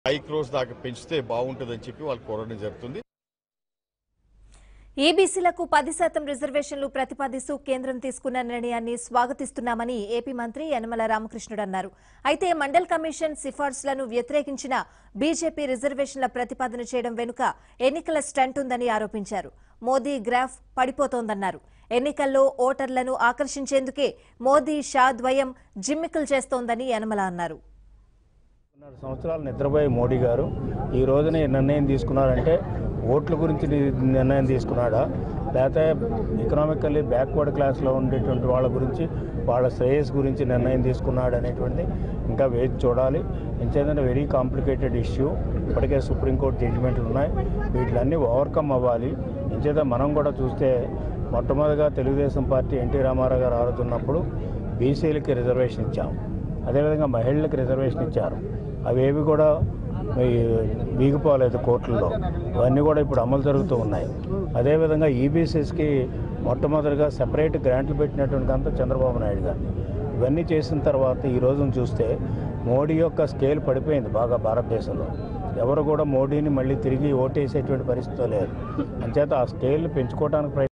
five crores దాకా పెంచితే బాగుంటుందని చెప్పి వాళ్ళు కోరడం జరుగుతుంది ఈబీసీలకు పది శాతం రిజర్వేషన్లు ప్రతిపాదిస్తూ కేంద్రం తీసుకున్న నిర్ణయాన్ని స్వాగతిస్తున్నామని ఏపీ మంత్రి యనమల రామకృష్ణుడు అన్నారు అయితే మండల్ కమిషన్ సిఫార్సులను వ్యతిరేకించిన బీజేపీ రిజర్వేషన్ల ప్రతిపాదన చేయడం వెనుక ఎన్నికల స్టంట్ ఉందని ఆరోపించారు మోదీ గ్రాఫ్ పడిపోతోందన్నారు ఎన్నికల్లో ఓటర్లను ఆకర్షించేందుకే మోదీ షా ద్వయం జిమ్మికలు చేస్తోందని యనమల అన్నారు పన్నెండు సంవత్సరాలు నిద్రపోయే మోడీ గారు ఈ రోజున ఈ నిర్ణయం తీసుకున్నారంటే ఓట్ల గురించి ని- నిర్ణయం తీసుకున్నాడా లేకపోతే ఎకనామికల్లీ బ్యాక్వర్డ్ క్లాస్లో ఉండేటువంటి వాళ్ళ గురించి వాళ్ళ శ్రేయస్ గురించి నిర్ణయం తీసుకున్నాడు అనేటువంటిది ఇంకా వేచి చూడాలి ఎంచేతంటే వెరీ కాంప్లికేటెడ్ ఇష్యూ ఇప్పటికే సుప్రీంకోర్టు జడ్జిమెంట్లు ఉన్నాయి వీటిలన్నీ ఓవర్కమ్ అవ్వాలి ఎంచేత మనం కూడా చూస్తే మొట్టమొదటిగా తెలుగుదేశం పార్టీ ఎన్టీ రామారావు గారు ఆడుతున్నప్పుడు బీసీలకి రిజర్వేషన్ ఇచ్చాం అదేవిధంగా మహిళలకు రిజర్వేషన్ ఇచ్చారు అవేవి కూడా ఈ వీగిపోలేదు కోర్టుల్లో ఇవన్నీ కూడా ఇప్పుడు అమలు జరుగుతూ ఉన్నాయి అదేవిధంగా ఈబీసీస్కి మొట్టమొదటిగా సెపరేట్ గ్రాంట్లు పెట్టినటువంటి అంతా చంద్రబాబు నాయుడు గారు ఇవన్నీ చేసిన తర్వాత ఈ రోజున చూస్తే మోడీ యొక్క స్కేల్ పడిపోయింది బాగా భారతదేశంలో ఎవరు కూడా మోడీని మళ్ళీ తిరిగి ఓటేసేటువంటి పరిస్థితి లేదు అంచేత ఆ స్కేల్ పెంచుకోవడానికి ప్రయత్నం